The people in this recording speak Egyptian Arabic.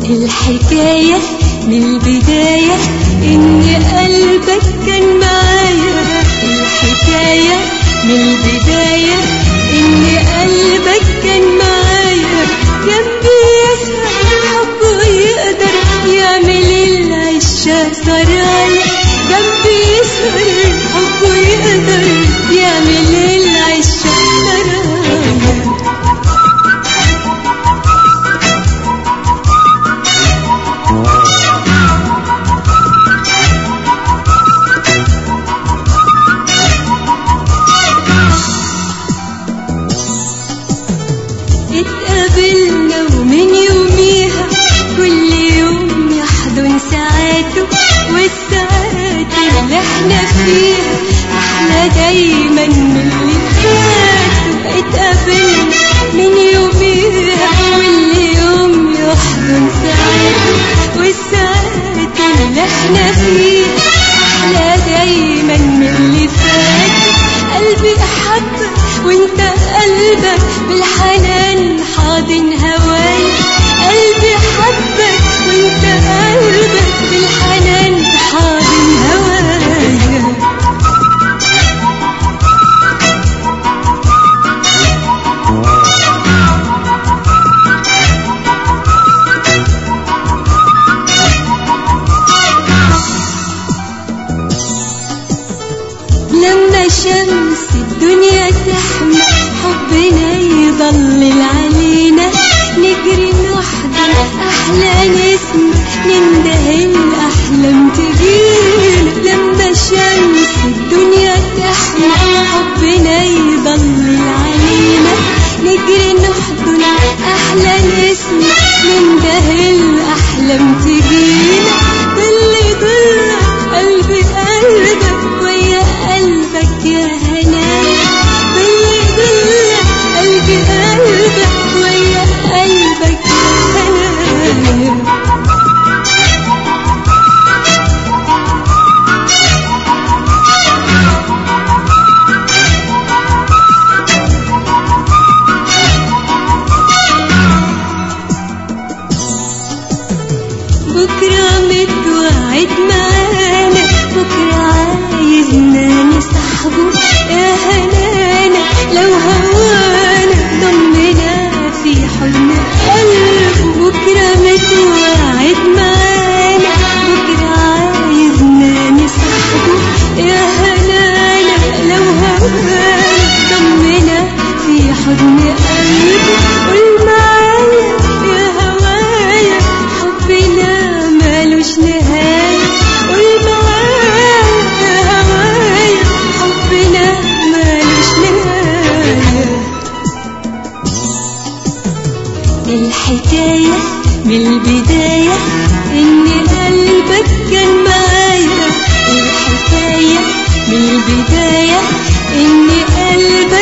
الحكاية من البداية إن قلبك كان معايا الحكاية من البداية إن قلبك كان معايا كان بيسهر حبه يقدر يعمل العشة سرايا كان بيسهر حبه يقدر يعمل العشة سرايا اتقابلنا ومن يوميها كل يوم يحضن ساعاته والساعات اللي احنا فيها احلى دايما من اللي فاتوا اتقابلنا من يوميها كل يوم يحضن ساعاته والساعات اللي احنا فيها احلى دايما من اللي فاتوا قلبي احبك وانت قلبك بالحنان حاضن هواي قلبي حبك وانت قلبك بالحنان حاضن هواي لما شمس الدنيا تحمى حبنا يضلل علينا نجري نحضن أحلى نسم ننده الأحلام تجينا لما شمس الدنيا تحمى حبنا يضلل علينا نجري نحضن أحلى نسم ننده الأحلام تجينا باللي ضلك قلبي قلبك ويا قلبك يا هنايا باللي ضلك قلبي قلبك ويا قلبك يا هنايا بكرة متوعد معانا بكرة عايزنا نصاحبه يا هنانا لو هوانا ضمنا في حضن قلبه بكرة متوعد معانا بكرة عايزنا نصاحبه يا هنانا لو هوانا ضمنا في حضن قلبه قول معايا يا هوايا حبنا مالوش نهاية قول معايا يا هوايا حبنا مالوش نهاية الحكاية من البداية إن قلبك كان معايا الحكاية من البداية إن قلبك